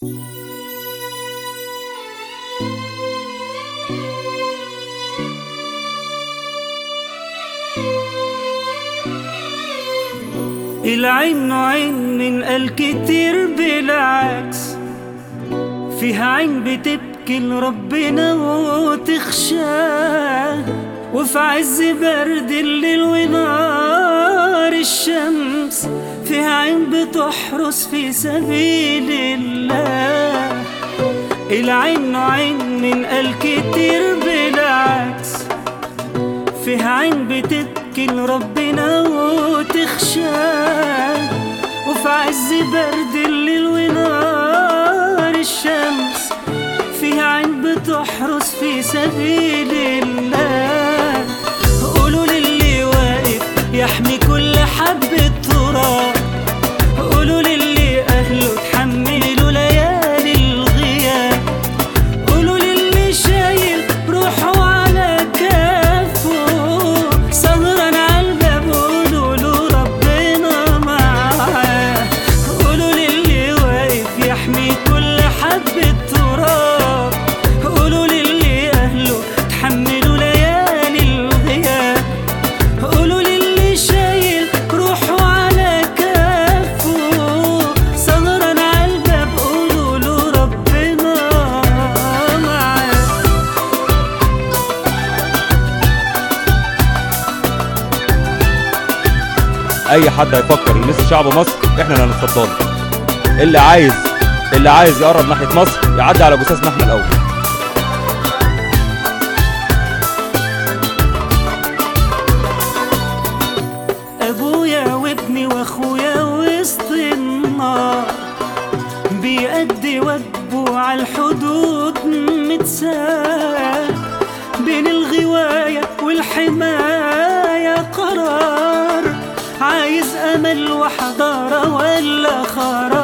العين نوعين من قال كتير بالعكس فيها عين بتبكي لربنا وتخشاه وفي عز برد الليل ونار الشمس فيها عين بتحرس في سبيل الله العين نوعين من قال كتير بالعكس فيها عين بتبكي لربنا وتخشاه وفي عز برد الليل ونار الشمس فيها عين بتحرس في سبيل الله قولوا للي واقف يحمي كل حبة تراب قولوا للي أهله تحملوا ليالي الغياب قولوا للي شايل روحه على كفه سهران عالباب قولوا له ربنا معاه قولوا للي واقف يحمي كل حبة تراب قولوا للي أهله تحملوا ليالي الغياب قولوا للي شايل روحه على كفه سهران عالباب قولوا له ربنا معاه اي حد هيفكر يمس شعب مصر احنا اللي هنتفضل اللي عايز اللي عايز يقرب ناحيه مصر يعدي على جثثنا احنا الاول ابويا وابني واخويا وسط النار بيأدي واجبه على الحدود متساه بين الغواية والحماية قرار عايز امل وحضارة ولا خراب